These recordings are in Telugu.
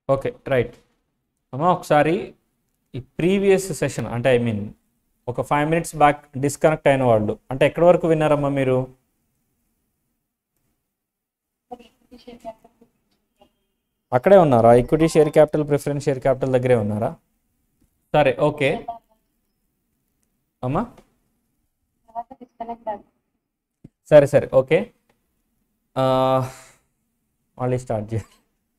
ఓకే రైట్ అమ్మా ఒకసారి ఈ ప్రీవియస్ సెషన్ అంటే ఐ మీన్ ఒక ఫైవ్ మినిట్స్ బ్యాక్ డిస్కనెక్ట్ అయిన వాళ్ళు అంటే ఎక్కడి వరకు విన్నారమ్మా మీరు అక్కడే ఉన్నారా equity share capital preference share capital దగ్గరే ఉన్నారా సరే ఓకే అమ్మా తర్వాత డిస్కనెక్ట్ అది సరే సరే ఓకే ఆ, మళ్ళీ స్టార్ట్ చేయాలి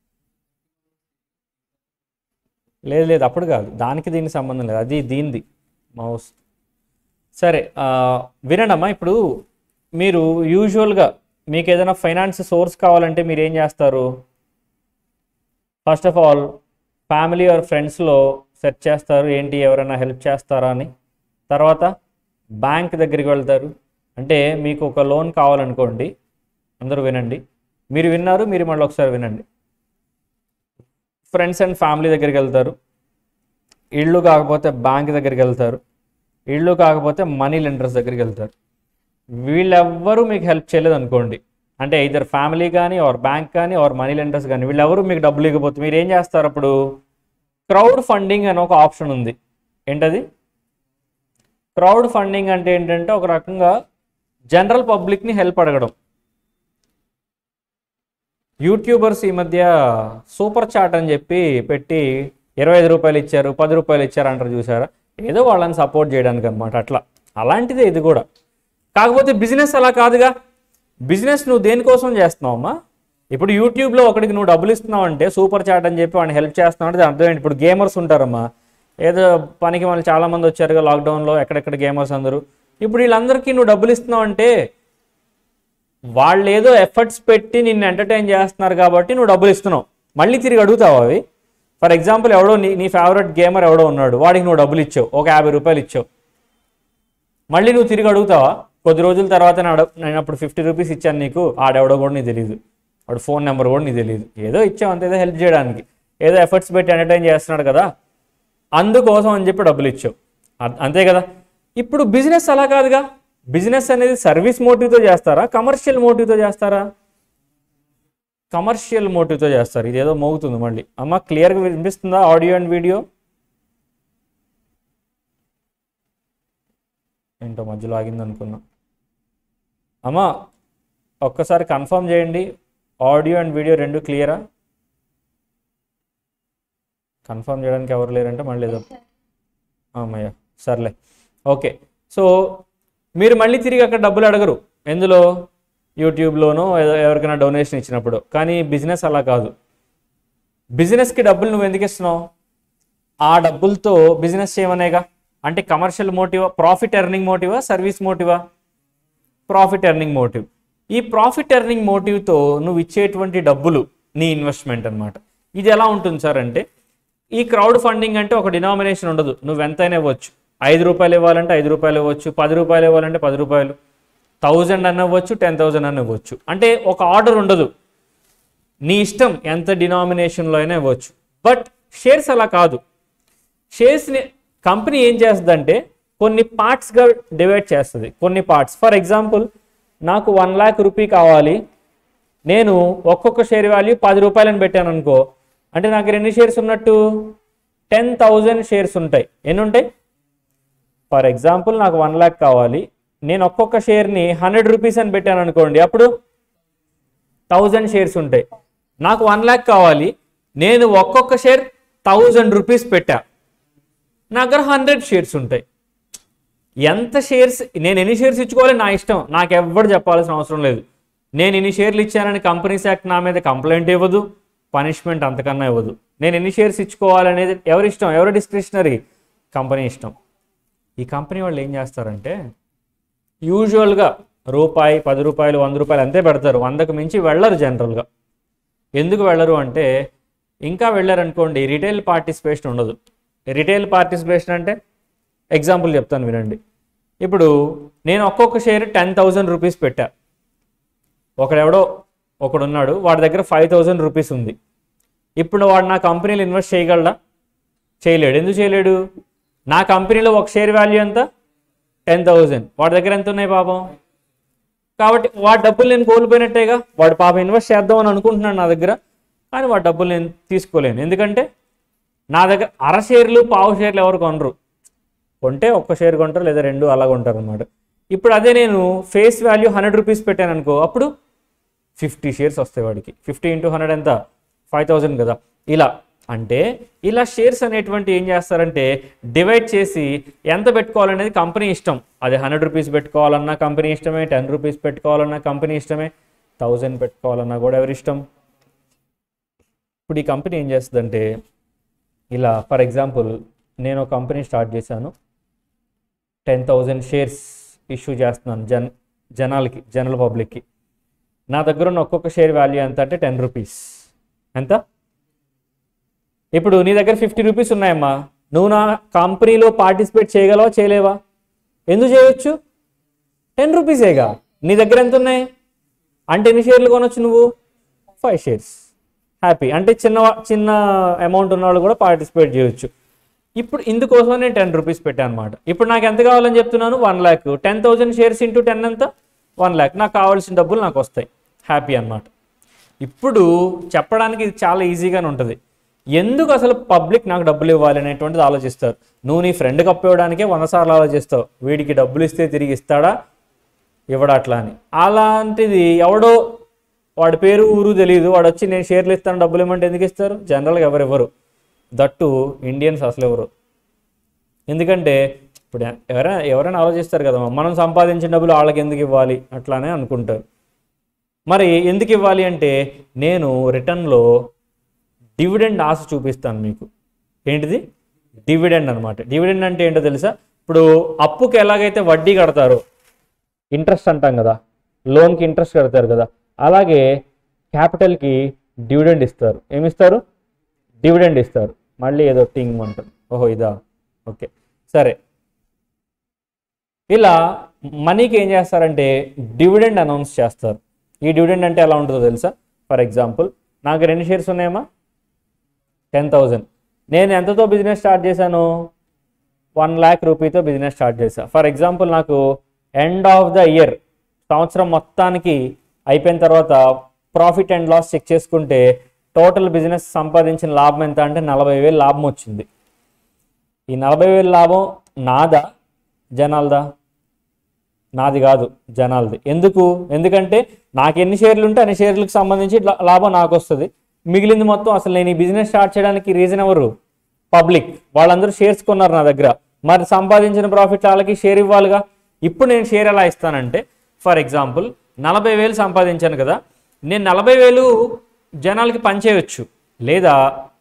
లేదు లేదు అప్పుడు కాదు దానికి దీనికి సంబంధం లేదు అది దీనిది మౌస్ సరే ఆ, వినండి అమ్మా ఇప్పుడు మీరు యూజువల్గా మీకు ఏదైనా ఫైనాన్స్ సోర్స్ కావాలంటే మీరు ఏం చేస్తారు first of all family or ఫ్రెండ్స్లో సెర్చ్ చేస్తారు ఏంటి ఎవరైనా హెల్ప్ చేస్తారా అని తర్వాత బ్యాంక్ దగ్గరికి వెళ్తారు అంటే మీకు ఒక లోన్ కావాలనుకోండి అందరూ వినండి మీరు విన్నారు మీరు మళ్ళీ ఒకసారి వినండి ఫ్రెండ్స్ అండ్ ఫ్యామిలీ దగ్గరికి వెళ్తారు ఇళ్ళు కాకపోతే బ్యాంక్ దగ్గరికి వెళ్తారు ఇళ్ళు కాకపోతే మనీ లెండర్స్ దగ్గరికి వెళ్తారు వీళ్ళెవ్వరూ మీకు హెల్ప్ చేయలేదు అనుకోండి అంటే ఇద్దరు ఫ్యామిలీ కానీ ఆర్ బ్యాంక్ కానీ ఆర్ మనీ లెండర్స్ కానీ వీళ్ళెవరూ మీకు డబ్బులు ఇవ్వకపోతే మీరు ఏం చేస్తారు అప్పుడు క్రౌడ్ ఫండింగ్ అని ఒక ఆప్షన్ ఉంది ఏంటది క్రౌడ్ ఫండింగ్ అంటే ఏంటంటే ఒక రకంగా జనరల్ పబ్లిక్ని హెల్ప్ అడగడం యూట్యూబర్స్ ఈ మధ్య సూపర్ చాట్ అని చెప్పి పెట్టి ఇరవై ఐదు రూపాయలు ఇచ్చారు పది రూపాయలు ఇచ్చారు అంటారు చూసారా ఏదో వాళ్ళని సపోర్ట్ చేయడానికి అనమాట అట్లా అలాంటిదే ఇది కూడా కాకపోతే బిజినెస్ అలా కాదుగా బిజినెస్ నువ్వు దేనికోసం చేస్తున్నావు అమ్మా ఇప్పుడు యూట్యూబ్లో ఒకడికి నువ్వు డబ్బులు ఇస్తున్నావు అంటే సూపర్ చాట్ అని చెప్పి వాడిని హెల్ప్ చేస్తున్నావు అంటే దాని అర్థం ఏంటి ఇప్పుడు గేమర్స్ ఉంటారమ్మా ఏదో పనికి వాళ్ళు చాలా మంది వచ్చారుగా లాక్డౌన్లో ఎక్కడెక్కడ గేమర్స్ అందరూ ఇప్పుడు వీళ్ళందరికీ నువ్వు డబ్బులు ఇస్తున్నావు అంటే వాళ్ళు ఏదో ఎఫర్ట్స్ పెట్టి నిన్ను ఎంటర్టైన్ చేస్తున్నారు కాబట్టి నువ్వు డబ్బులు ఇస్తున్నావు మళ్ళీ తిరిగి అడుగుతావు అవి ఫర్ ఎగ్జాంపుల్ ఎవడో నీ నీ ఫేవరెట్ గేమర్ ఎవడో ఉన్నాడు వాడికి నువ్వు డబ్బులు ఇచ్చావు ఒక యాభై రూపాయలు ఇచ్చావు మళ్ళీ నువ్వు తిరిగి అడుగుతావా కొద్ది రోజుల తర్వాత నేను అడ- నేను అప్పుడు ఫిఫ్టీ రూపీస్ ఇచ్చాను నీకు ఆడెవడో కూడా నీకు తెలియదు వాడు ఫోన్ నెంబర్ కూడా నీకు తెలియదు ఏదో ఇచ్చావు అంత ఏదో హెల్ప్ చేయడానికి ఏదో ఎఫర్ట్స్ పెట్టి ఎంటర్టైన్ చేస్తున్నాడు కదా అందుకోసం అని చెప్పి డబ్బులు ఇచ్చావు అ- అంతే కదా ఇప్పుడు బిజినెస్ అలా కాదుగా బిజినెస్ అనేది సర్వీస్ మోటివ్తో చేస్తారా కమర్షియల్ మోటివ్తో చేస్తారా కమర్షియల్ మోటివ్తో చేస్తారు ఇదేదో మోగుతుంది మళ్ళీ అమ్మ క్లియర్గా వినిపిస్తుందా ఆడియో అండ్ వీడియో ఏంటో మధ్యలో ఆగింది అనుకున్నా అమ్మ ఒక్కసారి కన్ఫర్మ్ చేయండి ఆడియో అండ్ వీడియో రెండు క్లియరా కన్ఫర్మ్ చేయడానికి ఎవరు లేరంటే మళ్ళీ ఏదో అమ్మయ్య సర్లే ఓకే సో మీరు మళ్ళీ తిరిగి అక్కడ డబ్బులు అడగరు ఎందులో యూట్యూబ్లోనో ఏదో ఎవరికైనా డొనేషన్ ఇచ్చినప్పుడు కానీ బిజినెస్ అలా కాదు బిజినెస్కి డబ్బులు నువ్వు ఎందుకు ఇస్తున్నావు ఆ డబ్బులతో బిజినెస్ చేయమనేగా అంటే కమర్షియల్ మోటివా ప్రాఫిట్ ఎర్నింగ్ మోటివా సర్వీస్ మోటివా ప్రాఫిట్ ఎర్నింగ్ మోటివ్ ఈ ప్రాఫిట్ ఎర్నింగ్ మోటివ్తో నువ్వు ఇచ్చేటువంటి డబ్బులు నీ ఇన్వెస్ట్మెంట్ అన్నమాట ఇది ఎలా ఉంటుంది సార్ అంటే ఈ క్రౌడ్ ఫండింగ్ అంటే ఒక డినామినేషన్ ఉండదు నువ్వు ఎంతైనా ఇవ్వచ్చు ఐదు రూపాయలు ఇవ్వాలంటే ఐదు రూపాయలు ఇవ్వచ్చు పది రూపాయలు ఇవ్వాలంటే పది రూపాయలు థౌజండ్ అన్న ఇవ్వచ్చు టెన్ థౌజండ్ అన్న ఇవ్వచ్చు అంటే ఒక ఆర్డర్ ఉండదు నీ ఇష్టం ఎంత డినామినేషన్లో అయినా ఇవ్వచ్చు బట్ షేర్స్ అలా కాదు షేర్స్ని కంపెనీ ఏం చేస్తుందంటే కొన్ని పార్ట్స్గా డివైడ్ చేస్తుంది కొన్ని పార్ట్స్ ఫర్ ఎగ్జాంపుల్ నాకు వన్ ల్యాక్ రూపీ కావాలి నేను ఒక్కొక్క షేర్ వాల్యూ పది రూపాయలని పెట్టాను అనుకో అంటే నాకు ఎన్ని షేర్స్ ఉన్నట్టు టెన్ థౌజండ్ షేర్స్ ఉంటాయి ఎన్ని ఉంటాయి ఫర్ ఎగ్జాంపుల్ నాకు వన్ ల్యాక్ కావాలి నేను ఒక్కొక్క షేర్ని హండ్రెడ్ రూపీస్ అని పెట్టాను అనుకోండి అప్పుడు థౌజండ్ షేర్స్ ఉంటాయి నాకు వన్ ల్యాక్ కావాలి నేను ఒక్కొక్క షేర్ థౌజండ్ రూపీస్ పెట్టా నా దగ్గర హండ్రెడ్ షేర్స్ ఉంటాయి ఎంత షేర్స్ నేను ఎన్ని షేర్స్ ఇచ్చుకోవాలి నా ఇష్టం నాకు ఎవ్వరు చెప్పాల్సిన అవసరం లేదు నేను ఎన్ని షేర్లు ఇచ్చానని కంపెనీస్ యాక్ట్ నా మీద కంప్లైంట్ ఇవ్వదు పనిష్మెంట్ అంతకన్నా ఇవ్వదు నేను ఎన్ని షేర్స్ ఇచ్చుకోవాలనేది ఎవరి ఇష్టం ఎవరి డిస్క్రిషనరీ కంపెనీ ఇష్టం ఈ కంపెనీ వాళ్ళు ఏం చేస్తారంటే యూజువల్గా రూపాయి పది రూపాయలు వంద రూపాయలు అంతే పెడతారు వందకు మించి వెళ్ళరు జనరల్గా ఎందుకు వెళ్ళరు అంటే ఇంకా వెళ్ళారనుకోండి రిటైల్ పార్టిసిపేషన్ ఉండదు రిటైల్ పార్టిసిపేషన్ అంటే ఎగ్జాంపుల్ చెప్తాను వినండి ఇప్పుడు నేను ఒక్కొక్క షేర్ టెన్ థౌజండ్ రూపీస్ పెట్టా ఒకడెవడో ఒకడున్నాడు వాడి దగ్గర ఫైవ్ థౌజండ్ రూపీస్ ఉంది ఇప్పుడు వాడు నా కంపెనీలో ఇన్వెస్ట్ చేయగలడా చేయలేడు ఎందుకు చేయలేడు నా కంపెనీలో ఒక షేర్ వాల్యూ ఎంత టెన్ థౌజండ్ వాడి దగ్గర ఎంత ఉన్నాయి పాపం కాబట్టి వాడి డబ్బులు నేను కోల్పోయినట్టేగా వాడు పాపం ఇన్వెస్ట్ చేద్దామని అనుకుంటున్నాడు నా దగ్గర కానీ వాటి డబ్బులు నేను తీసుకోలేను ఎందుకంటే నా దగ్గర అర షేర్లు పావు షేర్లు ఎవరు కొనరు కొంటే ఒక్క షేర్ కొంటారు లేదా రెండు అలా కొంటారు అనమాట ఇప్పుడు అదే నేను ఫేస్ వాల్యూ హండ్రెడ్ రూపీస్ పెట్టాను అనుకో అప్పుడు ఫిఫ్టీ షేర్స్ వస్తాయి వాడికి ఫిఫ్టీ ఇంటూ హండ్రెడ్ ఎంత ఫైవ్ థౌజండ్ కదా ఇలా అంటే ఇలా షేర్స్ అనేటువంటి ఏం చేస్తారంటే డివైడ్ చేసి ఎంత పెట్టుకోవాలనేది కంపెనీ ఇష్టం అది హండ్రెడ్ రూపీస్ పెట్టుకోవాలన్నా కంపెనీ ఇష్టమే టెన్ రూపీస్ పెట్టుకోవాలన్నా కంపెనీ ఇష్టమే థౌజండ్ పెట్టుకోవాలన్నా కూడా ఎవరి ఇష్టం ఇప్పుడు ఈ కంపెనీ ఏం చేస్తుందంటే ఇలా ఫర్ ఎగ్జాంపుల్ నేను ఒక కంపెనీ స్టార్ట్ చేశాను టెన్ థౌజండ్ షేర్స్ ఇష్యూ చేస్తున్నాను జన్ జనాలకి జనరల్ పబ్లిక్కి నా దగ్గర ఉన్న ఒక్కొక్క షేర్ వాల్యూ ఎంత అంటే టెన్ రూపీస్ ఎంత ఇప్పుడు నీ దగ్గర ఫిఫ్టీ రూపీస్ ఉన్నాయమ్మా నువ్వు నా కంపెనీలో పార్టిసిపేట్ చేయగలవా చేయలేవా ఎందుకు చేయొచ్చు టెన్ రూపీసేగా నీ దగ్గర ఎంత ఉన్నాయి అంటే ఎన్ని షేర్లు కొనొచ్చు నువ్వు ఫైవ్ షేర్స్ హ్యాపీ అంటే చిన్న చిన్న అమౌంట్ ఉన్న వాళ్ళు కూడా పార్టిసిపేట్ చేయొచ్చు ఇప్పుడు ఇందుకోసం నేను టెన్ రూపీస్ పెట్టాను అనమాట ఇప్పుడు నాకు ఎంత కావాలని చెప్తున్నాను one lakh ten thousand shares into ten ఎంత వన్ ల్యాక్ నాకు కావాల్సిన డబ్బులు నాకు వస్తాయి హ్యాపీ అన్నమాట ఇప్పుడు చెప్పడానికి ఇది చాలా ఈజీగానే ఉంటుంది ఎందుకు అసలు పబ్లిక్ నాకు డబ్బులు ఇవ్వాలి అనేటువంటిది ఆలోచిస్తారు నువ్వు నీ ఫ్రెండ్కి అప్పివ్వడానికే వంద సార్లు ఆలోచిస్తావు వీడికి డబ్బులు ఇస్తే తిరిగి ఇస్తాడా ఇవ్వడా అట్లా అని అలాంటిది ఎవడో వాడి పేరు ఊరు తెలియదు వాడు వచ్చి నేను షేర్లు ఇస్తాను డబ్బులు ఇవ్వమంటే ఎందుకు ఇస్తారు జనరల్గా ఎవరు ఇవ్వరు దట్టు ఇండియన్స్ అసలు ఎవరు ఎందుకంటే ఇప్పుడు ఎవరైనా ఎవరైనా ఆలోచిస్తారు కదా మనం సంపాదించిన డబ్బులు వాళ్ళకి ఎందుకు ఇవ్వాలి అట్లానే అనుకుంటారు మరి ఎందుకు ఇవ్వాలి అంటే నేను రిటర్న్లో డివిడెండ్ ఆశ చూపిస్తాను మీకు ఏంటిది డివిడెండ్ అనమాట డివిడెండ్ అంటే ఏంటో తెలుసా ఇప్పుడు అప్పుకి ఎలాగైతే వడ్డీ కడతారో ఇంట్రెస్ట్ అంటాం కదా లోన్కి ఇంట్రెస్ట్ కడతారు కదా అలాగే క్యాపిటల్కి డివిడెండ్ ఇస్తారు ఏమిస్తారు డివిడెండ్ ఇస్తారు మళ్ళీ ఏదో టింగ్ అంటారు ఓహో ఇదా ఓకే సరే ఇలా మనీకి ఏం చేస్తారంటే డివిడెండ్ అనౌన్స్ చేస్తారు ఈ డివిడెండ్ అంటే ఎలా ఉంటుందో తెలుసా ఫర్ ఎగ్జాంపుల్ నాకు రెండు షేర్స్ ఉన్నాయమ్మా టెన్ థౌజండ్ నేను ఎంతతో బిజినెస్ స్టార్ట్ చేశాను వన్ ల్యాక్ రూపీతో బిజినెస్ స్టార్ట్ చేశా ఫర్ ఎగ్జాంపుల్ నాకు ఎండ్ ఆఫ్ ద ఇయర్ సంవత్సరం మొత్తానికి అయిపోయిన తర్వాత ప్రాఫిట్ అండ్ లాస్ చెక్ చేసుకుంటే టోటల్ బిజినెస్ సంపాదించిన లాభం ఎంత అంటే నలభై వేలు లాభం వచ్చింది ఈ నలభై వేలు లాభం నాదా జనాలదా నాది కాదు జనాలది ఎందుకు ఎందుకంటే నాకు ఎన్ని షేర్లు ఉంటే అన్ని షేర్లకు సంబంధించి లా- లాభం నాకు వస్తుంది మిగిలింది మొత్తం అసలు నేను ఈ బిజినెస్ స్టార్ట్ చేయడానికి రీజన్ ఎవరు పబ్లిక్ వాళ్ళందరూ షేర్స్ కొన్నారు నా దగ్గర మరి సంపాదించిన ప్రాఫిట్ వాళ్ళకి షేర్ ఇవ్వాలిగా ఇప్పుడు నేను షేర్ ఎలా ఇస్తానంటే ఫర్ ఎగ్జాంపుల్ నలభై వేలు సంపాదించాను కదా నేను నలభై వేలు జనాలకి పంచేయచ్చు లేదా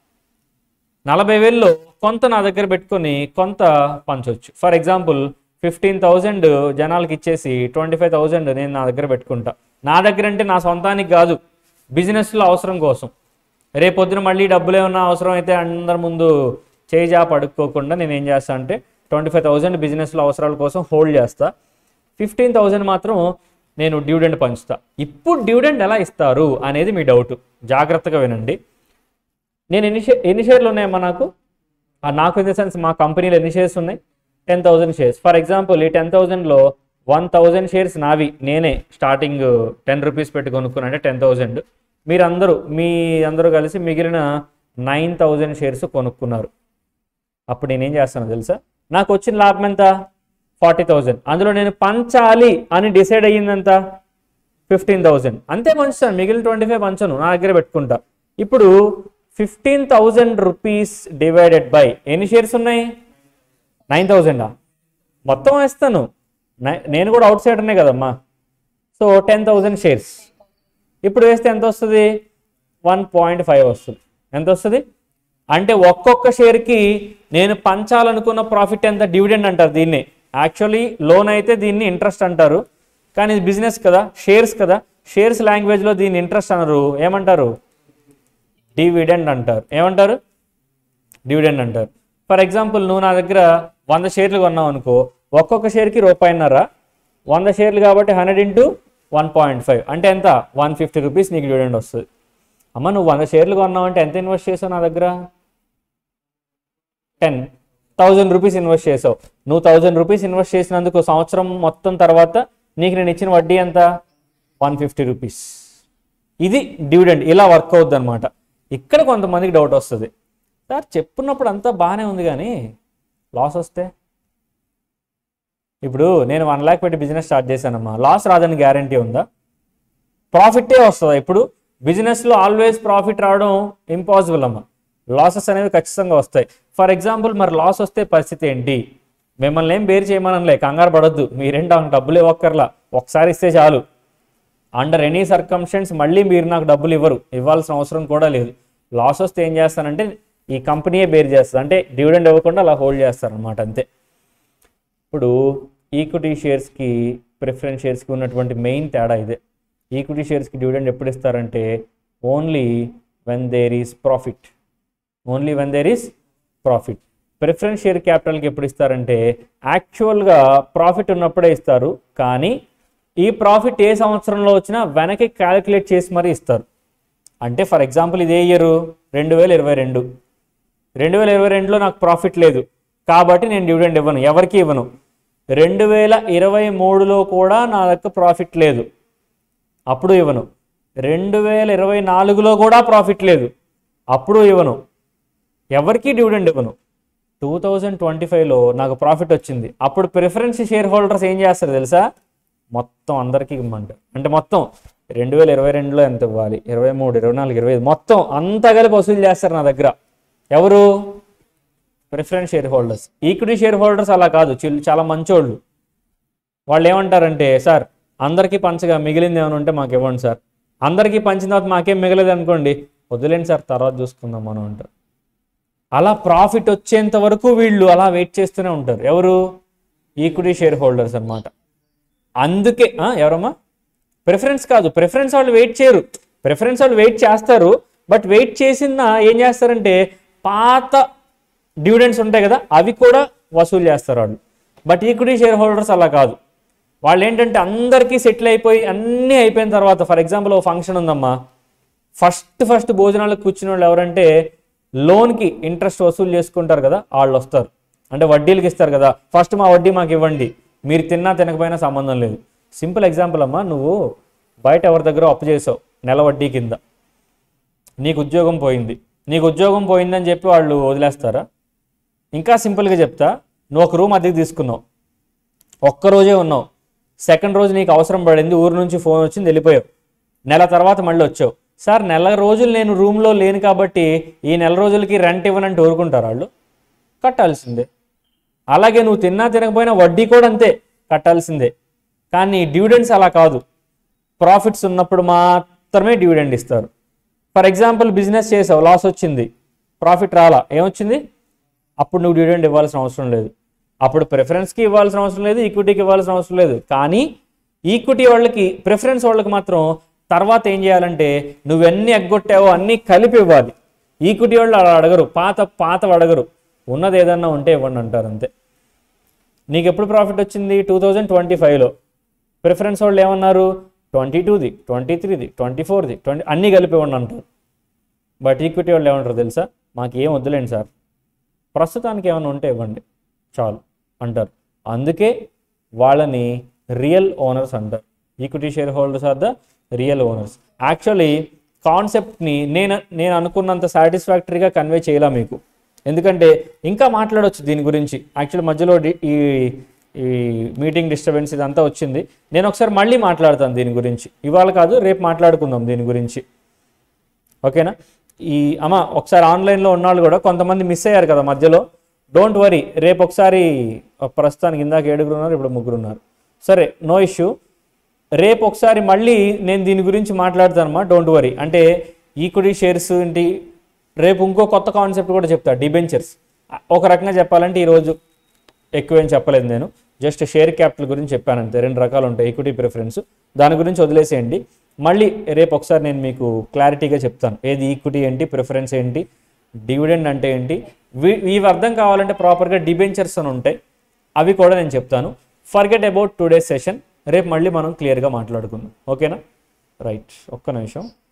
నలభై వేల్లో కొంత నా దగ్గర పెట్టుకొని కొంత పంచవచ్చు ఫర్ ఎగ్జాంపుల్ ఫిఫ్టీన్ థౌజండ్ జనాలకి ఇచ్చేసి ట్వంటీ ఫైవ్ థౌజండ్ నేను నా దగ్గర పెట్టుకుంటా నా దగ్గర అంటే నా సొంతానికి కాదు బిజినెస్లో అవసరం కోసం రేపొద్దున మళ్ళీ డబ్బులు ఏమన్నా అవసరం అయితే అందరి ముందు చేయి జాప అడుక్కోకుండా నేను ఏం చేస్తా అంటే ట్వంటీ ఫైవ్ థౌజండ్ బిజినెస్లో అవసరాల కోసం హోల్డ్ చేస్తా ఫిఫ్టీన్ థౌజండ్ మాత్రం నేను డివిడెండ్ పంచుతా ఇప్పుడు డివిడెండ్ ఎలా ఇస్తారు అనేది మీ డౌట్ జాగ్రత్తగా వినండి నేను ఎన్ని షే ఎన్ని షేర్లు ఉన్నాయమ్మా నాకు ఆ నాకు ఇన్ ద సెన్స్ మా కంపెనీలో ఎన్ని షేర్స్ ఉన్నాయి ten thousand shares for example ఈ టెన్ థౌజండ్లో వన్ థౌజండ్ షేర్స్ నావి నేనే స్టార్టింగ్ టెన్ రూపీస్ పెట్టి కొనుక్కున్నా అంటే టెన్ థౌజండ్ మీరందరూ మీ అందరూ కలిసి మిగిలిన నైన్ థౌజండ్ షేర్స్ కొనుక్కున్నారు అప్పుడు నేనేం చేస్తాను తెలుసా నాకు వచ్చిన లాభం ఎంత ఫార్టీ థౌజండ్ అందులో నేను పంచాలి అని డిసైడ్ అయ్యిందంత ఫిఫ్టీన్ థౌజండ్ అంతే పంచుతాను మిగిలిన ట్వంటీ ఫైవ్ పంచను నా దగ్గర పెట్టుకుంటా ఇప్పుడు fifteen thousand rupees divided by ఎన్ని షేర్స్ ఉన్నాయి నైన్ థౌజండా మొత్తం వేస్తాను నై- నేను కూడా అవుట్ సైడర్నే కదమ్మా సో టెన్ థౌజండ్ షేర్స్ ఇప్పుడు వేస్తే ఎంత వస్తుంది వన్ పాయింట్ ఫైవ్ వస్తుంది ఎంత వస్తుంది అంటే ఒక్కొక్క షేర్కి నేను పంచాలనుకున్న ప్రాఫిట్ ఎంత డివిడెండ్ అంటారు దీన్ని యాక్చువల్లీ లోన్ అయితే దీన్ని ఇంట్రెస్ట్ అంటారు కానీ ఇది బిజినెస్ కదా షేర్స్ కదా షేర్స్ లాంగ్వేజ్లో దీన్ని ఇంట్రెస్ట్ అనరు ఏమంటారు డివిడెండ్ అంటారు ఏమంటారు డివిడెండ్ అంటారు ఫర్ ఎగ్జాంపుల్ నువ్వు నా దగ్గర వంద షేర్లు కొన్నావు అనుకో ఒక్కొక్క షేర్కి రూపాయిన్నర వంద షేర్లు కాబట్టి hundred into one point five అంటే ఎంత వన్ ఫిఫ్టీ రూపీస్ నీకు డివిడెండ్ వస్తుంది అమ్మ నువ్వు వంద షేర్లు కొన్నావు అంటే ఎంత ఇన్వెస్ట్ చేసావు నా దగ్గర టెన్ థౌజండ్ రూపీస్ ఇన్వెస్ట్ చేసావు నువ్వు థౌజండ్ రూపీస్ ఇన్వెస్ట్ చేసినందుకు సంవత్సరం మొత్తం తర్వాత నీకు నేను ఇచ్చిన వడ్డీ ఎంత వన్ ఫిఫ్టీ రూపీస్ ఇది డివిడెండ్ ఇలా వర్క్ అవుద్ది అనమాట ఇక్కడ కొంతమందికి డౌట్ వస్తుంది సార్ చెప్పున్నప్పుడు అంతా బాగానే ఉంది కానీ లాస్ వస్తే ఇప్పుడు నేను వన్ ల్యాక్ పెట్టి బిజినెస్ స్టార్ట్ చేశానమ్మా లాస్ రాదని గ్యారంటీ ఉందా ప్రాఫిటే వస్తుందా ఇప్పుడు బిజినెస్లో ఆల్వేస్ ప్రాఫిట్ రావడం ఇంపాసిబుల్ అమ్మా లాసెస్ అనేవి ఖచ్చితంగా వస్తాయి ఫర్ ఎగ్జాంపుల్ మరి లాస్ వస్తే పరిస్థితి ఏంటి మిమ్మల్ని ఏం బేర్ చేయమనలే కంగారు పడొద్దు మీరేంటి నాకు డబ్బులు ఇవ్వక్కర్లా ఒకసారి ఇస్తే చాలు అండర్ ఎనీ సర్కమ్స్టెన్స్ మళ్ళీ మీరు నాకు డబ్బులు ఇవ్వరు ఇవ్వాల్సిన అవసరం కూడా లేదు లాస్ వస్తే ఏం చేస్తానంటే ఈ కంపెనీయే బేర్ చేస్తుంది అంటే డివిడెండ్ ఇవ్వకుండా అలా హోల్డ్ చేస్తారనమాట అంతే ఇప్పుడు ఈక్విటీ షేర్స్కి ప్రిఫరెన్స్ షేర్స్కి ఉన్నటువంటి మెయిన్ తేడా ఇదే ఈక్విటీ షేర్స్కి డివిడెండ్ ఎప్పుడు ఇస్తారంటే only when there is profit only when there is profit preference share క్యాపిటల్కి ఎప్పుడు ఇస్తారంటే యాక్చువల్గా ప్రాఫిట్ ఉన్నప్పుడే ఇస్తారు కానీ ఈ ప్రాఫిట్ ఏ సంవత్సరంలో వచ్చినా వెనక్కి క్యాలిక్యులేట్ చేసి మరీ ఇస్తారు అంటే ఫర్ ఎగ్జాంపుల్ ఇదే ఇయర్ రెండు వేల ఇరవై రెండు రెండు వేల ఇరవై రెండులో నాకు ప్రాఫిట్ లేదు కాబట్టి నేను డివిడెండ్ ఇవ్వను ఎవరికి ఇవ్వను రెండు వేల ఇరవై మూడులో కూడా నా దగ్గర ప్రాఫిట్ లేదు అప్పుడు ఇవ్వను రెండు వేల ఇరవై నాలుగులో కూడా ప్రాఫిట్ లేదు అప్పుడు ఇవ్వను ఎవరికి డివిడెండ్ ఇవ్వను టూ థౌజండ్ ట్వంటీ ఫైవ్లో నాకు ప్రాఫిట్ వచ్చింది అప్పుడు ప్రిఫరెన్స్ షేర్ హోల్డర్స్ ఏం చేస్తారు తెలుసా మొత్తం అందరికీ ఇమ్మంటారు అంటే మొత్తం రెండు వేల ఇరవై రెండులో ఎంత ఇవ్వాలి ఇరవై మూడు ఇరవై నాలుగు ఇరవై ఐదు మొత్తం అంతా కలిపి వసూలు చేస్తారు నా దగ్గర ఎవరు preference share holders equity share holders అలా కాదు చిల్- చాలా మంచోళ్ళు వాళ్ళు ఏమంటారంటే సార్ అందరికీ పంచగా మిగిలింది ఏమైనా ఉంటే మాకు ఇవ్వండి సార్ అందరికీ పంచిన తర్వాత మాకేం మిగలేదు అనుకోండి వదిలేండి సార్ తర్వాత చూసుకుందాం మనం అంటారు అలా ప్రాఫిట్ వచ్చేంత వరకు వీళ్ళు అలా వెయిట్ చేస్తూనే ఉంటారు ఎవరు ఈక్విటీ షేర్ హోల్డర్స్ అన్నమాట అందుకే ఆ, ఎవరమ్మా ప్రిఫరెన్స్ కాదు ప్రిఫరెన్స్ వాళ్ళు వెయిట్ చేయరు ప్రిఫరెన్స్ వాళ్ళు వెయిట్ చేస్తారు బట్ వెయిట్ చేసిన ఏం చేస్తారంటే పాత డివిడెండ్స్ ఉంటాయి కదా అవి కూడా వసూలు చేస్తారు వాళ్ళు బట్ ఈక్విటీ షేర్ హోల్డర్స్ అలా కాదు వాళ్ళు ఏంటంటే అందరికీ సెటిల్ అయిపోయి అన్నీ అయిపోయిన తర్వాత ఫర్ ఎగ్జాంపుల్ ఓ ఫంక్షన్ ఉందమ్మా ఫస్ట్ ఫస్ట్ భోజనాలకు కూర్చున్న వాళ్ళు ఎవరంటే లోన్కి ఇంట్రెస్ట్ వసూలు చేసుకుంటారు కదా వాళ్ళు వస్తారు అంటే వడ్డీలకి ఇస్తారు కదా ఫస్ట్ మా వడ్డీ మాకు ఇవ్వండి మీరు తిన్నా తినకపోయినా సంబంధం లేదు సింపుల్ ఎగ్జాంపుల్ అమ్మా నువ్వు బయట ఎవరి దగ్గర అప్పు చేసావు నెల వడ్డీ కింద నీకు ఉద్యోగం పోయింది నీకు ఉద్యోగం పోయిందని చెప్పి వాళ్ళు వదిలేస్తారా ఇంకా సింపుల్గా చెప్తా నువ్వు ఒక రూమ్ అద్దెకి తీసుకున్నావు ఒక్క రోజే ఉన్నావు సెకండ్ రోజు నీకు అవసరం పడింది ఊరు నుంచి ఫోన్ వచ్చింది వెళ్ళిపోయావు నెల తర్వాత మళ్ళీ వచ్చావు సార్ నెల రోజులు నేను రూమ్లో లేను కాబట్టి ఈ నెల రోజులకి రెంట్ ఇవ్వనంటే ఊరుకుంటారు వాళ్ళు కట్టాల్సిందే అలాగే నువ్వు తిన్నా తినకపోయినా వడ్డీ కూడా అంతే కట్టాల్సిందే కానీ డివిడెండ్స్ అలా కాదు ప్రాఫిట్స్ ఉన్నప్పుడు మాత్రమే డివిడెండ్ ఇస్తారు ఫర్ ఎగ్జాంపుల్ బిజినెస్ చేసావు లాస్ వచ్చింది ప్రాఫిట్ రాలా ఏమొచ్చింది అప్పుడు నువ్వు డివిడెండ్ ఇవ్వాల్సిన అవసరం లేదు అప్పుడు ప్రిఫరెన్స్కి ఇవ్వాల్సిన అవసరం లేదు ఈక్విటీకి ఇవ్వాల్సిన అవసరం లేదు కానీ ఈక్విటీ వాళ్ళకి ప్రిఫరెన్స్ వాళ్ళకి మాత్రం తర్వాత ఏం చేయాలంటే నువ్వెన్ని ఎగ్గొట్టావో అన్నీ కలిపి ఇవ్వాలి ఈక్విటీ వాళ్ళు అలా అడగరు పాత పాత అడగరు ఉన్నది ఏదన్నా ఉంటే ఇవ్వండి అంటారు అంతే నీకు ఎప్పుడు ప్రాఫిట్ వచ్చింది టూ థౌజండ్ ట్వంటీ ఫైవ్లో ప్రిఫరెన్స్ వాళ్ళు ఏమన్నారు ట్వంటీ టూది ట్వంటీ త్రీది ట్వంటీ ఫోర్ది ట్వంటీ అన్నీ కలిపి ఇవ్వండి అంటారు బట్ ఈక్విటీ వాళ్ళు ఏమంటారు తెలుసా మాకు ఏం వద్దులేండి సార్ ప్రస్తుతానికి ఏమైనా ఉంటే ఇవ్వండి చాలు అంటారు అందుకే వాళ్ళని రియల్ ఓనర్స్ అంటారు equity share holders are the real owners actually కాన్సెప్ట్ని నేను నేను అనుకున్నంత సాటిస్ఫాక్టరీగా కన్వే చేయలే మీకు ఎందుకంటే ఇంకా మాట్లాడవచ్చు దీని గురించి యాక్చువల్ మధ్యలో డి- ఈ ఈ మీటింగ్ డిస్టర్బెన్స్ ఇదంతా వచ్చింది నేను ఒకసారి మళ్ళీ మాట్లాడతాను దీని గురించి ఇవాళ కాదు రేపు మాట్లాడుకుందాం దీని గురించి ఓకేనా ఈ అమ్మ ఒకసారి ఆన్లైన్లో ఉన్నవాళ్ళు కూడా కొంతమంది మిస్ అయ్యారు కదా మధ్యలో డోంట్ వరీ రేపు ఒకసారి ప్రస్తుతానికి ఇందాక ఏడుగురు ఉన్నారు ఇప్పుడు ముగ్గురు ఉన్నారు సరే నో ఇష్యూ రేపు ఒకసారి మళ్ళీ నేను దీని గురించి మాట్లాడతానమ్మా డోంట్ వరీ అంటే ఈక్విటీ షేర్స్ ఏంటి రేపు ఇంకో కొత్త కాన్సెప్ట్ కూడా చెప్తా డిబెంచర్స్ ఒక రకంగా చెప్పాలంటే ఈరోజు ఎక్కువేం చెప్పలేదు నేను జస్ట్ షేర్ క్యాపిటల్ గురించి చెప్పాను అంతే రెండు రకాలు ఉంటాయి ఈక్విటీ ప్రిఫరెన్స్ దాని గురించి వదిలేసేయండి మళ్ళీ రేపు ఒకసారి నేను మీకు క్లారిటీగా చెప్తాను ఏది ఈక్విటీ ఏంటి ప్రిఫరెన్స్ ఏంటి డివిడెండ్ అంటే ఏంటి వీ- ఇవి అర్థం కావాలంటే ప్రాపర్గా డిబెంచర్స్ అని ఉంటాయి అవి కూడా నేను చెప్తాను ఫర్గెట్ అబౌట్ టుడే సెషన్ రేపు మళ్ళీ మనం క్లియర్గా మాట్లాడుకుందాం ఓకేనా రైట్ ఒక్క నిమిషం